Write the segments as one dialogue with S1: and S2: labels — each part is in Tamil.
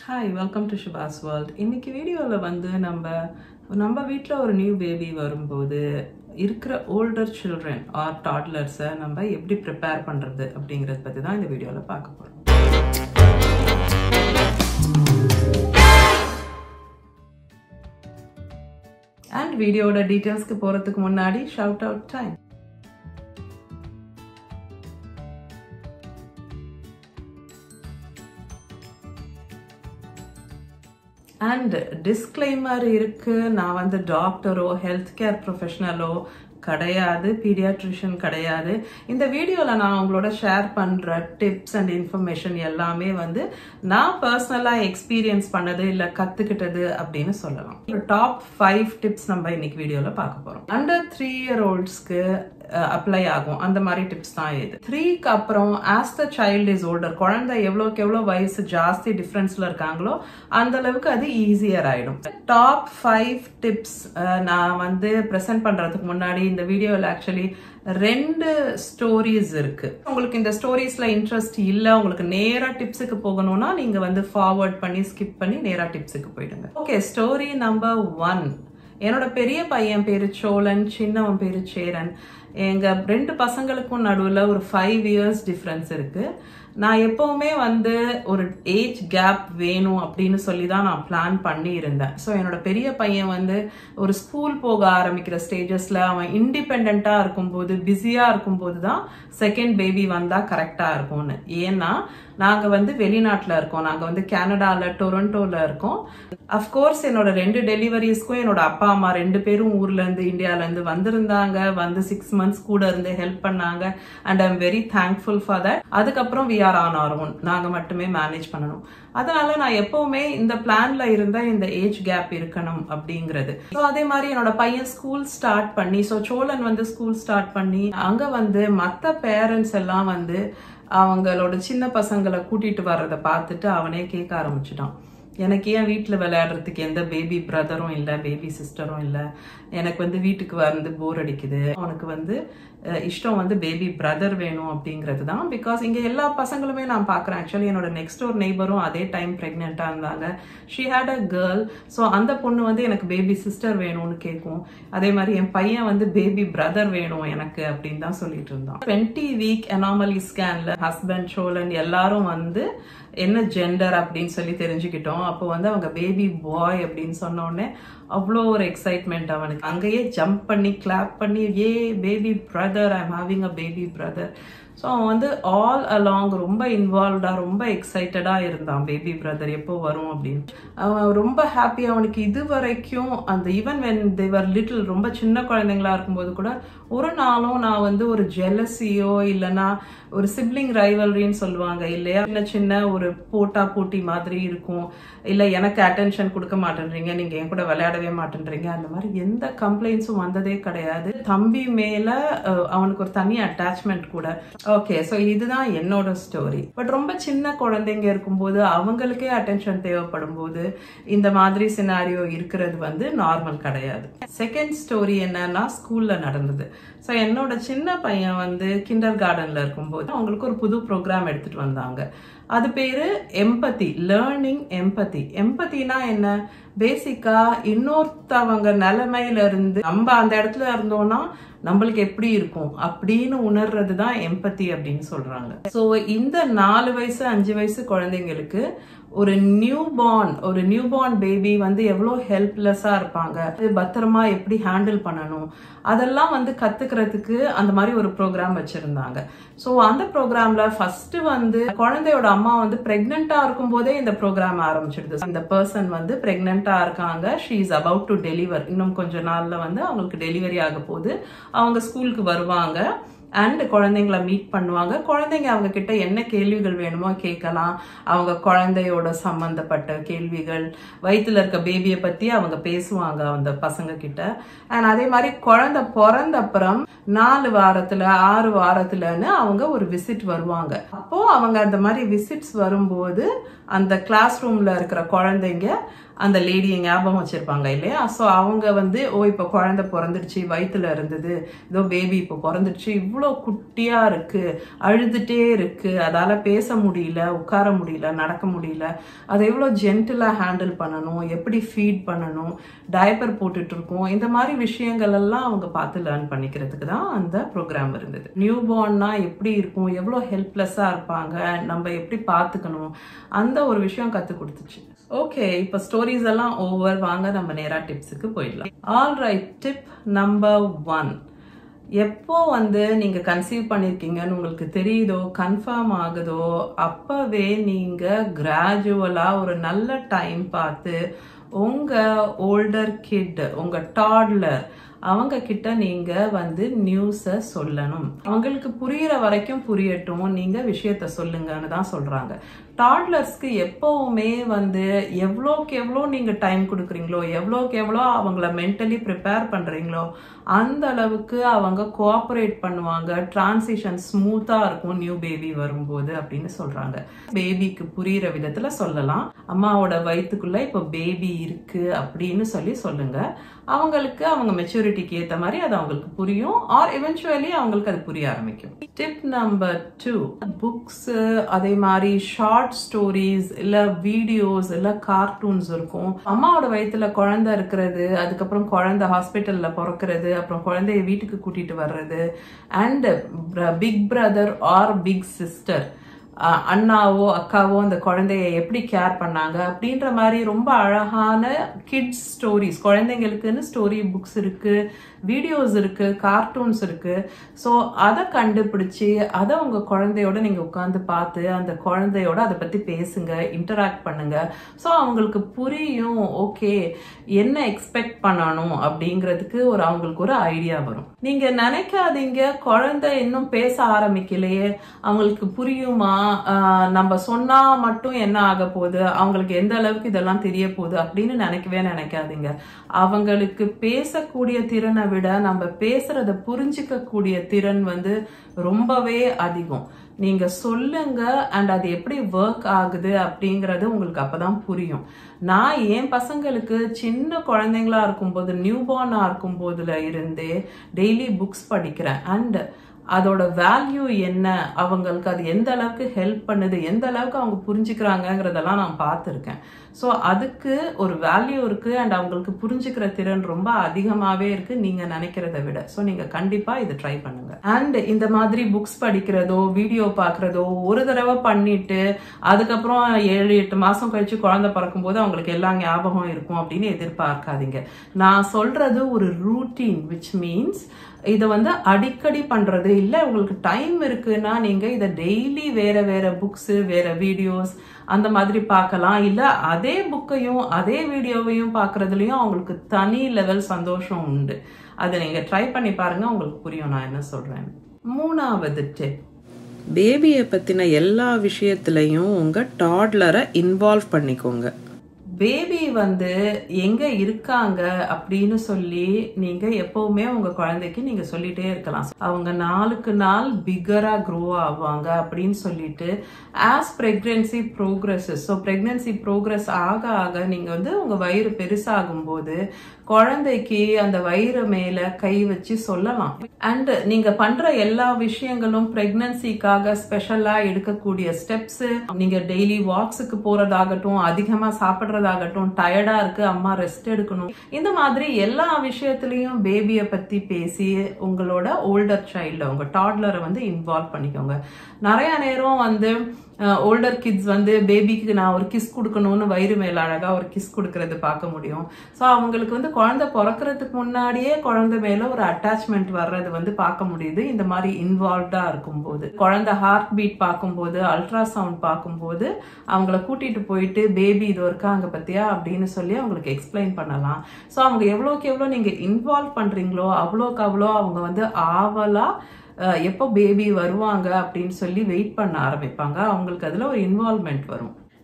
S1: hi welcome to Shiba's world இன்னைக்கு வீடியோவில் வந்து நம்ம நம்ம வீட்டில் ஒரு நியூ பேபி வரும்போது இருக்கிற ஓல்டர் சில்ட்ரன் ஆர் டாட்லர்ஸை நம்ம எப்படி ப்ரிப்பேர் பண்ணுறது அப்படிங்கிறத பற்றி தான் இந்த வீடியோவில் பார்க்க போகிறோம் அண்ட் வீடியோட டீட்டெயில்ஸ்க்கு போகிறதுக்கு முன்னாடி shout out time and disclaimer இருக்கு நான் வந்து டாக்டரோ ஹெல்த் கேர் ப்ரொஃபஷனலோ கிடையாது பீடியாட்ரிஷியன் கிடையாது இந்த வீடியோவில் நான் உங்களோட ஷேர் பண்ணுற டிப்ஸ் அண்ட் இன்ஃபர்மேஷன் எல்லாமே வந்து நான் பர்சனலாக எக்ஸ்பீரியன்ஸ் பண்ணது இல்லை கற்றுக்கிட்டது அப்படின்னு சொல்லலாம் ஒரு டாப் ஃபைவ் டிப்ஸ் நம்ம இன்னைக்கு வீடியோவில் பார்க்க போகிறோம் அண்டர் த்ரீ இயர் ஓல்ட்ஸ்க்கு அப்ளை ஆகும் அந்த மாதிரி டிப்ஸ் தான் இது த்ரீக்கு அப்புறம் as the child is older குழந்தை எவ்வளோக்கு எவ்வளோ வயசு ஜாஸ்தி டிஃப்ரென்ஸில் இருக்காங்களோ அந்த அளவுக்கு அது ஈஸியர் ஆகிடும் டாப் ஃபைவ் டிப்ஸ் நான் வந்து ப்ரெசென்ட் பண்ணுறதுக்கு முன்னாடி இந்த வீடியோவில் ஆக்சுவலி ரெண்டு ஸ்டோரிஸ் இருக்கு உங்களுக்கு இந்த ஸ்டோரிஸ்ல இன்ட்ரெஸ்ட் இல்லை உங்களுக்கு நேரா டிப்ஸுக்கு போகணும்னா நீங்க வந்து ஃபார்வர்ட் பண்ணி ஸ்கிப் பண்ணி நேரா டிப்ஸுக்கு போயிடுங்க ஓகே ஸ்டோரி நம்பர் ஒன் என்னோட பெரிய பையன் பேரு சோழன் சின்னவன் பேரு சேரன் எங்க ரெண்டு பசங்களுக்கும் நடுவில் ஒரு ஃபைவ் இயர்ஸ் டிஃப்ரென்ஸ் இருக்கு நான் எப்பவுமே வந்து ஒரு ஏஜ் கேப் வேணும் அப்படின்னு சொல்லி தான் நான் பிளான் பண்ணி இருந்தேன் ஸோ என்னோட பெரிய பையன் வந்து ஒரு ஸ்கூல் போக ஆரம்பிக்கிற ஸ்டேஜஸ்ல அவன் இண்டிபெண்டா இருக்கும்போது பிஸியா இருக்கும்போது தான் செகண்ட் பேபி வந்தா கரெக்டா இருக்கும்னு ஏன்னா நாங்க வந்து வெளிநாட்டுல இருக்கோம் நாங்க வந்து கனடால டொரண்டோல இருக்கோம் அஃப்கோர்ஸ் என்னோட ரெண்டு டெலிவரிஸ்க்கும் என்னோட அப்பா அம்மா ரெண்டு பேரும் ஊர்ல இருந்து இந்தியால இருந்து வந்திருந்தாங்க வந்து சிக்ஸ் மந்த்ஸ் கூட இருந்து ஹெல்ப் பண்ணாங்க and I'm very thankful for that அதுக்கப்புறம் we are on our own நாங்க மட்டுமே மேனேஜ் பண்ணணும் அதனால நான் எப்பவுமே இந்த பிளான்ல இருந்த இந்த ஏஜ் கேப் இருக்கணும் அப்படிங்கிறது ஸோ அதே மாதிரி என்னோட பையன் ஸ்கூல் ஸ்டார்ட் பண்ணி ஸோ சோழன் வந்து ஸ்கூல் ஸ்டார்ட் பண்ணி அங்க வந்து மற்ற பேரண்ட்ஸ் எல்லாம் வந்து அவங்களோட சின்ன பசங்களை கூட்டிட்டு வர்றதை பார்த்துட்டு அவனே கேட்க ஆரம்பிச்சிட்டான் எனக்கு ஏன் வீட்டில் விளையாடுறதுக்கு எந்த பேபி பிரதரும் இல்லை பேபி சிஸ்டரும் இல்லை எனக்கு வந்து வீட்டுக்கு வந்து போர் அடிக்குது அவனுக்கு வந்து இஷ்டம் வந்து பேபி பிரதர் வேணும் அப்படிங்கிறது தான் பிகாஸ் இங்கே எல்லா பசங்களுமே நான் பார்க்குறேன் ஆக்சுவலி என்னோட நெக்ஸ்ட் ஒரு நெய்பரும் அதே டைம் ப்ரெக்னெண்ட்டாக இருந்தாங்க she had a girl so அந்த பொண்ணு வந்து எனக்கு பேபி சிஸ்டர் வேணும்னு கேட்கும் அதே மாதிரி என் பையன் வந்து பேபி பிரதர் வேணும் எனக்கு அப்படின்னு தான் சொல்லிட்டு இருந்தான் டுவெண்ட்டி வீக் அனாமலி ஸ்கேன்ல ஹஸ்பண்ட் சோழன் எல்லாரும் வந்து என்ன ஜெண்டர் அப்படின்னு சொல்லி தெரிஞ்சுக்கிட்டோம் அப்போ வந்து அவங்க பேபி பாய் அப்படின்னு சொன்னோடனே அவ்வளோ ஒரு எக்ஸைட்மெண்ட் அவனுக்கு அங்கேயே ஜம்ப் பண்ணி கிளாப் பண்ணி a baby brother I am having a baby brother so அவன் வந்து ஆல் அலாங் ரொம்ப இன்வால்வ்டாக ரொம்ப எக்ஸைட்டடாக இருந்தான் பேபி பிரதர் எப்போ வரும் அப்படின்னு அவன் ரொம்ப ஹாப்பி அவனுக்கு இது வரைக்கும் அந்த ஈவன் வென் தேவர் லிட்டில் ரொம்ப சின்ன குழந்தைங்களா இருக்கும்போது கூட ஒரு நாளும் நான் வந்து ஒரு ஜெலசியோ இல்லைன்னா ஒரு சிப்ளிங் ரைவல்ரின்னு சொல்லுவாங்க இல்லையா சின்ன சின்ன ஒரு போட்டா போட்டி மாதிரி இருக்கும் இல்லை எனக்கு அட்டென்ஷன் கொடுக்க மாட்டேன்றீங்க நீங்க என் கூட விளையாடவே மாட்டேன்றீங்க அந்த மாதிரி எந்த கம்ப்ளைண்ட்ஸும் வந்ததே கிடையாது தம்பி மேல அவனுக்கு ஒரு தனி அட்டாச்மெண்ட் கூட ஓகே ஸோ இதுதான் என்னோட ஸ்டோரி பட் ரொம்ப சின்ன குழந்தைங்க இருக்கும்போது அவங்களுக்கே அட்டென்ஷன் தேவைப்படும் போது இந்த மாதிரி சினாரியோ இருக்கிறது வந்து நார்மல் கிடையாது செகண்ட் ஸ்டோரி என்னன்னா ஸ்கூல்ல நடந்தது ஸோ என்னோட சின்ன பையன் வந்து கிண்டர் கார்டன்ல இருக்கும்போது அவங்களுக்கு ஒரு புது ப்ரோக்ராம் எடுத்துட்டு வந்தாங்க அது பேரு எம்பத்தி லேர்னிங் எம்பத்தி எம்பத்தினா என்ன பேசிக்கா இன்னொருத்தவங்க நிலைமையில இருந்து நம்ம அந்த இடத்துல இருந்தோம்னா நம்மளுக்கு எப்படி இருக்கும் அப்படின்னு உணர்றது தான் எம்பத்தி அப்படின்னு சொல்றாங்க ஸோ இந்த நாலு வயசு அஞ்சு வயசு குழந்தைங்களுக்கு ஒரு நியூ பார்ன் ஒரு நியூ பார்ன் பேபி வந்து எவ்வளோ ஹெல்ப்லெஸ்ஸா இருப்பாங்க பத்திரமா எப்படி ஹேண்டில் பண்ணணும் அதெல்லாம் வந்து கத்துக்கிறதுக்கு அந்த மாதிரி ஒரு ப்ரோக்ராம் வச்சிருந்தாங்க ஸோ அந்த ப்ரோக்ராம்ல ஃபர்ஸ்ட் வந்து குழந்தையோட அம்மா வந்து பிரெக்னெண்டா இருக்கும் போதே இந்த ப்ரோக்ராம் ஆரம்பிச்சிடுது இந்த பர்சன் வந்து பிரெக்னெண்டா இருக்காங்க she is about to deliver இன்னும் கொஞ்ச நாள்ல வந்து அவங்களுக்கு டெலிவரி ஆக போகுது அவங்க ஸ்கூலுக்கு வருவாங்க அண்ட் குழந்தைங்கள மீட் பண்ணுவாங்க குழந்தைங்க அவங்க கிட்ட என்ன கேள்விகள் வேணுமோ கேட்கலாம் அவங்க குழந்தையோட சம்பந்தப்பட்ட கேள்விகள் வயிற்றுல இருக்க பேபியை பத்தி அவங்க பேசுவாங்க அந்த பசங்க கிட்ட அண்ட் அதே மாதிரி குழந்தை பிறந்த அப்புறம் நாலு வாரத்துல ஆறு வாரத்துலன்னு அவங்க ஒரு விசிட் வருவாங்க அப்போ அவங்க அந்த மாதிரி விசிட்ஸ் வரும்போது அந்த கிளாஸ் ரூம்ல இருக்கிற குழந்தைங்க அந்த லேடியை ஞாபகம் வச்சிருப்பாங்க இல்லையா ஸோ அவங்க வந்து ஓ இப்போ குழந்தை பிறந்துடுச்சு வயிற்றுல இருந்தது இதோ பேபி இப்போ பிறந்துடுச்சு இவ்வளோ குட்டியா இருக்கு அழுதுட்டே இருக்கு அதால பேச முடியல உட்கார முடியல நடக்க முடியல அதை எவ்வளோ ஜென்டிலாக ஹேண்டில் பண்ணணும் எப்படி ஃபீட் பண்ணணும் டயப்பர் போட்டுட்டு இருக்கோம் இந்த மாதிரி விஷயங்கள் எல்லாம் அவங்க பார்த்து லேர்ன் பண்ணிக்கிறதுக்கு தான் அந்த ப்ரோக்ராம் இருந்தது நியூ பார்ன்னா எப்படி இருக்கும் எவ்வளோ ஹெல்ப்லெஸ்ஸாக இருப்பாங்க நம்ம எப்படி பார்த்துக்கணும் அந்த ஒரு விஷயம் கற்றுக் கொடுத்துச்சு ஓகே இப்போ ஸ்டோரிஸ் எல்லாம் ஓவர் வாங்க நம்ம நேரா டிப்ஸுக்கு போயிடலாம் all right tip number one எப்போ வந்து நீங்க கன்சீவ் பண்ணிருக்கீங்கன்னு உங்களுக்கு தெரியுதோ கன்ஃபார்ம் ஆகுதோ அப்பவே நீங்க கிராஜுவலா ஒரு நல்ல டைம் பார்த்து உங்க ஓல்டர் கிட் உங்க டாட்லர் அவங்க கிட்ட நீங்க வந்து நியூஸை சொல்லணும் அவங்களுக்கு புரியுற வரைக்கும் புரியட்டும் நீங்க விஷயத்த சொல்லுங்கன்னு தான் சொல்றாங்க டாட்லர்ஸ்க்கு எப்பவுமே வந்து எவ்வளோக்கு எவ்வளோ நீங்க டைம் கொடுக்குறீங்களோ எவ்வளோக்கு எவ்வளோ அவங்கள மென்டலி ப்ரிப்பேர் பண்றீங்களோ அந்த அளவுக்கு அவங்க கோஆப்ரேட் பண்ணுவாங்க டிரான்சிஷன் ஸ்மூத்தா இருக்கும் நியூ பேபி வரும்போது அப்படின்னு சொல்றாங்க பேபிக்கு புரியுற விதத்துல சொல்லலாம் அம்மாவோட வயிற்றுக்குள்ள இப்போ பேபி இருக்கு அப்படின்னு சொல்லி சொல்லுங்க அவங்களுக்கு அவங்க மெச்சூரிட்டிக்கு ஏற்ற மாதிரி அது அவங்களுக்கு புரியும் ஆர் எவென்ச்சுவலி அவங்களுக்கு அது புரிய ஆரம்பிக்கும் டிப் நம்பர் டூ புக்ஸ் அதே மாதிரி ஷார்ட் ஸ்டோரிஸ் இல்ல வீடியோஸ் இல்ல கார்ட்டூன்ஸ் இருக்கும் அம்மாவோட வயிற்றுல குழந்தை இருக்கிறது அதுக்கப்புறம் குழந்தை ஹாஸ்பிட்டல்ல பிறக்கிறது அப்புறம் குழந்தைய வீட்டுக்கு கூட்டிட்டு வர்றது and big brother or big sister அண்ணாவோ அக்காவோ அந்த குழந்தைய எப்படி கேர் பண்ணாங்க அப்படின்ற மாதிரி ரொம்ப அழகான கிட்ஸ் ஸ்டோரிஸ் குழந்தைங்களுக்குன்னு ஸ்டோரி புக்ஸ் இருக்கு வீடியோஸ் இருக்கு கார்ட்டூன்ஸ் இருக்கு ஸோ அதை கண்டுபிடிச்சி அதை உங்க குழந்தையோட நீங்க உட்காந்து பார்த்து அந்த குழந்தையோட அதை பத்தி பேசுங்க இன்டராக்ட் பண்ணுங்க ஸோ அவங்களுக்கு புரியும் ஓகே என்ன எக்ஸ்பெக்ட் பண்ணணும் அப்படிங்கிறதுக்கு ஒரு அவங்களுக்கு ஒரு ஐடியா வரும் நீங்க நினைக்காதீங்க குழந்தை இன்னும் பேச ஆரம்பிக்கலையே அவங்களுக்கு புரியுமா நம்ம சொன்னா மட்டும் என்ன ஆக போகுது அவங்களுக்கு எந்த அளவுக்கு இதெல்லாம் தெரிய போகுது அப்படின்னு நினைக்கவே நினைக்காதீங்க அவங்களுக்கு பேசக்கூடிய திறனை விட நம்ம பேசுறத புரிஞ்சிக்க கூடிய திறன் வந்து ரொம்பவே அதிகம் நீங்க சொல்லுங்க அண்ட் அது எப்படி ஒர்க் ஆகுது அப்படிங்கறது உங்களுக்கு அப்பதான் புரியும் நான் என் பசங்களுக்கு சின்ன குழந்தைங்களா இருக்கும்போது நியூ பார்னா இருக்கும் போதுல இருந்தே டெய்லி புக்ஸ் படிக்கிறேன் அண்ட் அதோட வேல்யூ என்ன அவங்களுக்கு அது எந்த அளவுக்கு ஹெல்ப் பண்ணுது எந்த அளவுக்கு அவங்க புரிஞ்சுக்கிறாங்கங்கிறதெல்லாம் நான் பார்த்துருக்கேன் ஸோ அதுக்கு ஒரு வேல்யூ இருக்கு அண்ட் அவங்களுக்கு புரிஞ்சுக்கிற திறன் ரொம்ப அதிகமாகவே இருக்கு நீங்க நினைக்கிறத விட ஸோ நீங்க கண்டிப்பா இது ட்ரை பண்ணுங்க அண்ட் இந்த மாதிரி புக்ஸ் படிக்கிறதோ வீடியோ பார்க்கறதோ ஒரு தடவை பண்ணிட்டு அதுக்கப்புறம் ஏழு எட்டு மாசம் கழிச்சு குழந்தை பிறக்கும் போது அவங்களுக்கு எல்லா ஞாபகம் இருக்கும் அப்படின்னு எதிர்பார்க்காதீங்க நான் சொல்றது ஒரு ரூட்டீன் விச் மீன்ஸ் இதை வந்து அடிக்கடி பண்றது இல்லை உங்களுக்கு டைம் இருக்குன்னா நீங்க இதை டெய்லி வேற வேற புக்ஸ் வேற வீடியோஸ் அந்த மாதிரி பார்க்கலாம் இல்ல அதே புக்கையும் அதே வீடியோவையும் பார்க்கறதுலயும் அவங்களுக்கு தனி லெவல் சந்தோஷம் உண்டு அதை நீங்க ட்ரை பண்ணி பாருங்க உங்களுக்கு புரியும் நான் என்ன சொல்றேன் மூணாவது டிப்
S2: பேபியை பற்றின எல்லா விஷயத்துலையும் உங்கள் டாட்லரை இன்வால்வ் பண்ணிக்கோங்க
S1: பேபி வந்து எங்க இருக்காங்க அப்படின்னு சொல்லி நீங்க எப்பவுமே உங்க குழந்தைக்கு நீங்க சொல்லிட்டே இருக்கலாம் அவங்க நாளுக்கு நாள் பிகரா க்ரோ ஆவாங்க அப்படின்னு சொல்லிட்டு as pregnancy progresses so pregnancy progress ஆக ஆக நீங்க வந்து உங்க வயிறு பெருசாகும் போது குழந்தைக்கு அந்த வயிறு மேல கை வச்சு சொல்லலாம் அண்ட் நீங்க பண்ற எல்லா விஷயங்களும் பிரெக்னன்சிக்காக ஸ்பெஷலா எடுக்கக்கூடிய ஸ்டெப்ஸ் நீங்க டெய்லி வாக்ஸுக்கு போறதாகட்டும் அதிகமா சாப்பிடுறதாகட்டும் டயர்டா இருக்கு அம்மா ரெஸ்ட் எடுக்கணும் இந்த மாதிரி எல்லா விஷயத்திலையும் பேபியை பத்தி பேசி உங்களோட ஓல்டர் சைல்ட உங்க டாட்லரை வந்து இன்வால்வ் பண்ணிக்கோங்க நிறைய நேரம் வந்து ஓல்டர் கிட்ஸ் வந்து பேபிக்கு நான் ஒரு கிஸ் கொடுக்கணும்னு வயிறு மேல அழகா ஒரு கிஸ் கொடுக்கறது பார்க்க முடியும் ஸோ அவங்களுக்கு வந்து குழந்தை பிறக்கிறதுக்கு முன்னாடியே குழந்தை மேல ஒரு அட்டாச்மெண்ட் வர்றது வந்து பார்க்க முடியுது இந்த மாதிரி இன்வால்வ்டா இருக்கும்போது குழந்தை ஹார்ட் பீட் பார்க்கும்போது அல்ட்ராசவுண்ட் பார்க்கும்போது அவங்கள கூட்டிட்டு போயிட்டு பேபி இது இருக்காங்க பத்தியா அப்படின்னு சொல்லி அவங்களுக்கு எக்ஸ்பிளைன் பண்ணலாம் ஸோ அவங்க எவ்வளோக்கு எவ்வளோ நீங்க இன்வால்வ் பண்றீங்களோ அவ்வளோக்கு அவ்வளோ அவங்க வந்து ஆவலா எப்போ பேபி வருவாங்க அப்படின்னு சொல்லி வெயிட் பண்ண ஆரம்பிப்பாங்க அவங்களுக்கு அதில் ஒரு இன்வால்மெண்ட் வரும்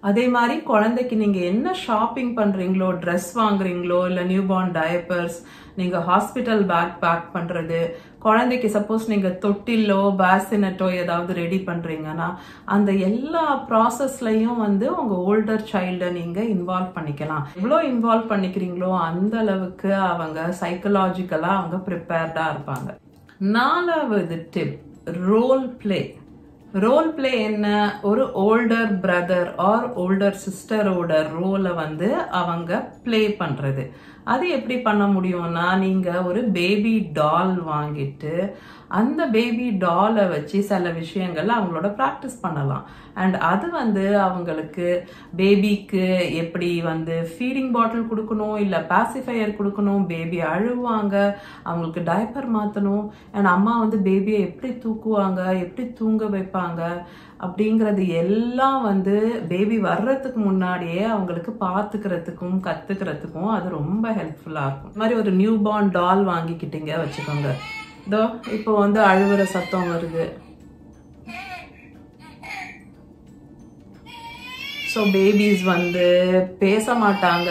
S1: அதே மாதிரி குழந்தைக்கு நீங்க என்ன ஷாப்பிங் பண்றீங்களோ ட்ரெஸ் வாங்குறீங்களோ இல்ல நியூ பார்ன் டயப்பர்ஸ் நீங்க ஹாஸ்பிட்டல் பேக் பேக் பண்றது குழந்தைக்கு சப்போஸ் நீங்க தொட்டிலோ பேசினட்டோ ஏதாவது ரெடி பண்றீங்கன்னா அந்த எல்லா ப்ராசஸ்லயும் வந்து உங்க ஓல்டர் சைல்டை நீங்க இன்வால்வ் பண்ணிக்கலாம் எவ்வளோ இன்வால்வ் பண்ணிக்கிறீங்களோ அந்த அளவுக்கு அவங்க சைக்கலாஜிக்கலா அவங்க ப்ரிப்பேர்டா இருப்பாங்க நாலாவது tip role play role play என்ன ஒரு ஓல்டர் பிரதர் ஆர் ஓல்டர் சிஸ்டரோட ரோலை வந்து அவங்க பிளே பண்றது அது எப்படி பண்ண முடியும்னா நீங்க ஒரு பேபி டால் வாங்கிட்டு அந்த பேபி டாலை வச்சு சில விஷயங்கள் அவங்களோட ப்ராக்டிஸ் பண்ணலாம் அண்ட் அது வந்து அவங்களுக்கு பேபிக்கு எப்படி வந்து ஃபீடிங் பாட்டில் கொடுக்கணும் இல்லை பாசிஃபையர் கொடுக்கணும் பேபி அழுவாங்க அவங்களுக்கு டைப்பர் மாற்றணும் அண்ட் அம்மா வந்து பேபியை எப்படி தூக்குவாங்க எப்படி தூங்க வைப்பாங்க அப்படிங்கிறது எல்லாம் வந்து பேபி வர்றதுக்கு முன்னாடியே அவங்களுக்கு பார்த்துக்கிறதுக்கும் கத்துக்கிறதுக்கும் அது ரொம்ப ஹெல்ப்ஃபுல்லாக இருக்கும் இந்த மாதிரி ஒரு நியூ பார்ன் டால் வாங்கிக்கிட்டீங்க வச்சுக்கோங்க இதோ இப்போ வந்து அழுவுற சத்தம் வருது ஸோ பேபிஸ் வந்து பேச மாட்டாங்க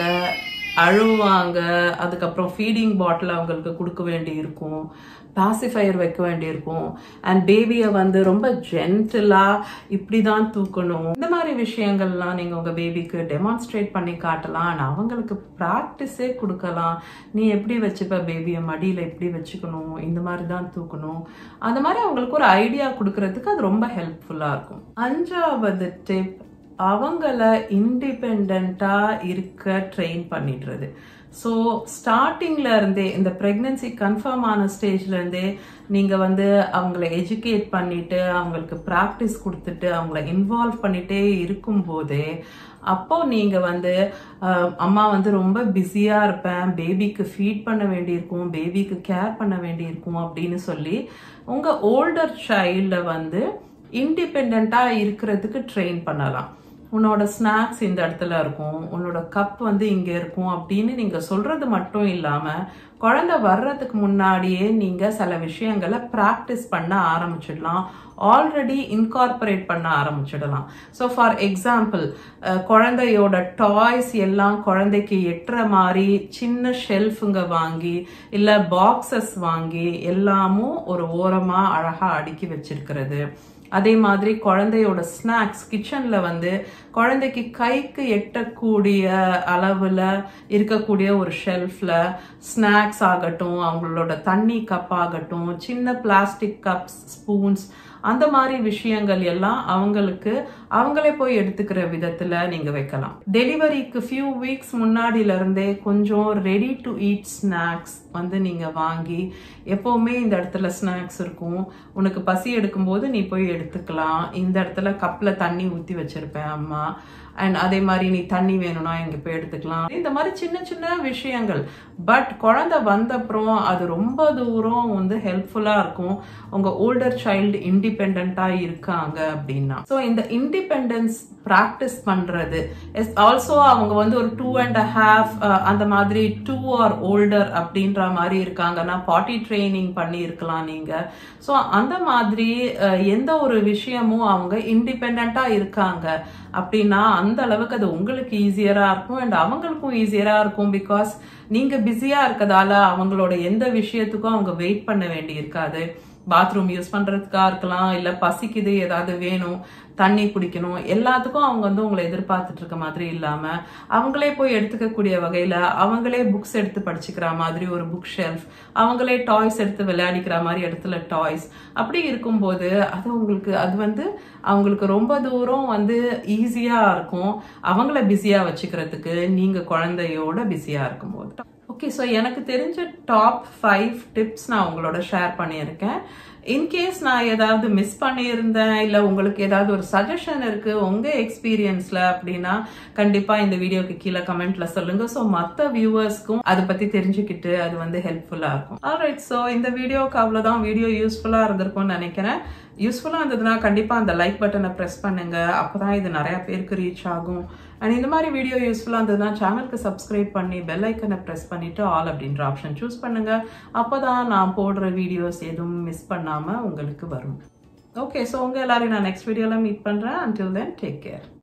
S1: அழுவாங்க அதுக்கப்புறம் ஃபீடிங் பாட்டில் அவங்களுக்கு கொடுக்க வேண்டி இருக்கும் பாசிஃபையர் வைக்க வேண்டியிருக்கும் அண்ட் பேபியை வந்து ரொம்ப ஜென்டிலாக இப்படி தான் தூக்கணும் இந்த மாதிரி விஷயங்கள்லாம் நீங்கள் உங்கள் பேபிக்கு டெமான்ஸ்ட்ரேட் பண்ணி காட்டலாம் அண்ட் அவங்களுக்கு ப்ராக்டிஸே கொடுக்கலாம் நீ எப்படி வச்சுப்ப பேபியை மடியில் எப்படி வச்சுக்கணும் இந்த மாதிரி தான் தூக்கணும் அந்த மாதிரி அவங்களுக்கு ஒரு ஐடியா கொடுக்கறதுக்கு அது ரொம்ப ஹெல்ப்ஃபுல்லாக இருக்கும் அஞ்சாவது டிப் அவங்கள இண்டிபெண்டா இருக்க ட்ரெயின் பண்ணிடுறது ஸோ ஸ்டார்டிங்ல இருந்தே இந்த ப்ரெக்னன்சி கன்ஃபார்ம் ஆன ஸ்டேஜ்ல இருந்தே நீங்க வந்து அவங்கள எஜுகேட் பண்ணிட்டு அவங்களுக்கு ப்ராக்டிஸ் கொடுத்துட்டு அவங்கள இன்வால்வ் பண்ணிட்டே இருக்கும் போதே அப்போ நீங்க வந்து அஹ், அம்மா வந்து ரொம்ப பிஸியா இருப்பேன் பேபிக்கு ஃபீட் பண்ண வேண்டியிருக்கும் பேபிக்கு கேர் பண்ண வேண்டியிருக்கும் அப்படின்னு சொல்லி உங்க ஓல்டர் சைல்ட வந்து இண்டிபெண்டா இருக்கிறதுக்கு ட்ரெயின் பண்ணலாம் உன்னோட ஸ்நாக்ஸ் இந்த இடத்துல இருக்கும் உன்னோட கப் வந்து இங்க இருக்கும் அப்படின்னு நீங்க சொல்றது மட்டும் இல்லாம குழந்தை வர்றதுக்கு முன்னாடியே நீங்க சில விஷயங்களை ப்ராக்டிஸ் பண்ண ஆரம்பிச்சிடலாம் ஆல்ரெடி இன்கார்பரேட் பண்ண ஆரம்பிச்சிடலாம் ஸோ ஃபார் எக்ஸாம்பிள் குழந்தையோட டாய்ஸ் எல்லாம் குழந்தைக்கு எட்டுற மாதிரி சின்ன ஷெல்ஃபுங்க வாங்கி இல்லை பாக்ஸஸ் வாங்கி எல்லாமும் ஒரு ஓரமா அழகா அடுக்கி வச்சிருக்கிறது அதே மாதிரி குழந்தையோட ஸ்நாக்ஸ் கிச்சன்ல வந்து குழந்தைக்கு கைக்கு எட்டக்கூடிய அளவுல இருக்கக்கூடிய ஒரு ஷெல்ஃப்ல ஸ்நாக்ஸ் ஆகட்டும் அவங்களோட தண்ணி கப் ஆகட்டும் சின்ன பிளாஸ்டிக் கப்ஸ் ஸ்பூன்ஸ் அந்த மாதிரி விஷயங்கள் எல்லாம் அவங்களுக்கு அவங்களே போய் எடுத்துக்கிற விதத்துல நீங்க வைக்கலாம் டெலிவரிக்கு ஃபியூ வீக்ஸ் முன்னாடில இருந்தே கொஞ்சம் ரெடி டு ஈட் ஸ்நாக்ஸ் வந்து நீங்க வாங்கி எப்பவுமே இந்த இடத்துல ஸ்நாக்ஸ் இருக்கும் உனக்கு பசி எடுக்கும்போது நீ போய் எடுத்துக்கலாம் இந்த இடத்துல கப்ல தண்ணி ஊத்தி வச்சிருப்பேன் அம்மா அண்ட் அதே மாதிரி நீ தண்ணி வேணும்னா இங்க போய் எடுத்துக்கலாம் இந்த மாதிரி சின்ன சின்ன விஷயங்கள் பட் குழந்தை வந்தப்புறம் அது ரொம்ப தூரம் வந்து ஹெல்ப்ஃபுல்லா இருக்கும் உங்க ஓல்டர் சைல்டு இண்டிபெண்டா இருக்காங்க அப்படின்னா ஸோ இந்த இண்டிபெண்டன்ஸ் ப்ராக்டிஸ் பண்றது ஆல்சோ அவங்க வந்து ஒரு டூ அண்ட் ஹாஃப் அந்த மாதிரி டூ ஆர் ஓல்டர் அப்படின்ற மாதிரி இருக்காங்கன்னா பாட்டி ட்ரைனிங் பண்ணி இருக்கலாம் நீங்க ஸோ அந்த மாதிரி அஹ், எந்த ஒரு விஷயமும் அவங்க இண்டிபெண்டா இருக்காங்க அப்படின்னா அந்த அளவுக்கு அது உங்களுக்கு ஈஸியரா இருக்கும் அண்ட் அவங்களுக்கும் ஈஸியரா இருக்கும் பிகாஸ் நீங்க பிஸியா இருக்கதால அவங்களோட எந்த விஷயத்துக்கும் அவங்க வெயிட் பண்ண வேண்டி இருக்காது பாத்ரூம் யூஸ் பண்றதுக்கா இருக்கலாம் இல்ல பசிக்குது ஏதாவது வேணும் தண்ணி குடிக்கணும் எல்லாத்துக்கும் அவங்க வந்து உங்களை எதிர்பார்த்துட்டு இருக்க மாதிரி இல்லாம அவங்களே போய் எடுத்துக்கக்கூடிய வகையில அவங்களே புக்ஸ் எடுத்து படிச்சுக்கிற மாதிரி ஒரு புக் ஷெல்ஃப் அவங்களே டாய்ஸ் எடுத்து விளையாடிக்கிற மாதிரி இடத்துல டாய்ஸ் அப்படி இருக்கும்போது அது உங்களுக்கு அது வந்து அவங்களுக்கு ரொம்ப தூரம் வந்து ஈஸியா இருக்கும் அவங்கள பிஸியா வச்சுக்கிறதுக்கு நீங்க குழந்தையோட பிஸியா இருக்கும்போது ஓகே ஸோ எனக்கு தெரிஞ்ச டாப் ஃபைவ் டிப்ஸ் நான் உங்களோட ஷேர் பண்ணியிருக்கேன் இன்கேஸ் நான் ஏதாவது மிஸ் பண்ணியிருந்தேன் இல்லை உங்களுக்கு ஏதாவது ஒரு சஜஷன் இருக்கு உங்க எக்ஸ்பீரியன்ஸ்ல அப்படின்னா கண்டிப்பா இந்த வீடியோக்கு கீழே கமெண்ட்ல சொல்லுங்க ஸோ மற்ற வியூவர்ஸ்க்கும் அதை பத்தி தெரிஞ்சுக்கிட்டு அது வந்து ஹெல்ப்ஃபுல்லா இருக்கும் ஆல்ரைட் ஸோ இந்த வீடியோக்கு அவ்வளோதான் வீடியோ யூஸ்ஃபுல்லா இருந்திருக்கும்னு நினைக்கிறேன் யூஸ்ஃபுல்லா இருந்ததுன்னா கண்டிப்பா அந்த லைக் பட்டனை ப்ரெஸ் பண்ணுங்க அப்பதான் இது நிறைய பேருக்கு ரீச் ஆகும் அண்ட் இந்த மாதிரி வீடியோ யூஸ்ஃபுல்லா இருந்ததுன்னா சேனலுக்கு சப்ஸ்கிரைப் பண்ணி பெல் ஐக்கனை ப்ரெஸ் பண்ணிட்டு ஆல் அப்படின்ற ஆப்ஷன் சூஸ் பண்ணுங்க அப்பதான் நான் போடுற வீடியோஸ் எதுவும் மிஸ் பண்ணாம உங்களுக்கு வரும் ஓகே ஸோ உங்க எல்லாரையும் நான் நெக்ஸ்ட் வீடியோல மீட் பண்றேன் until then டேக் கேர்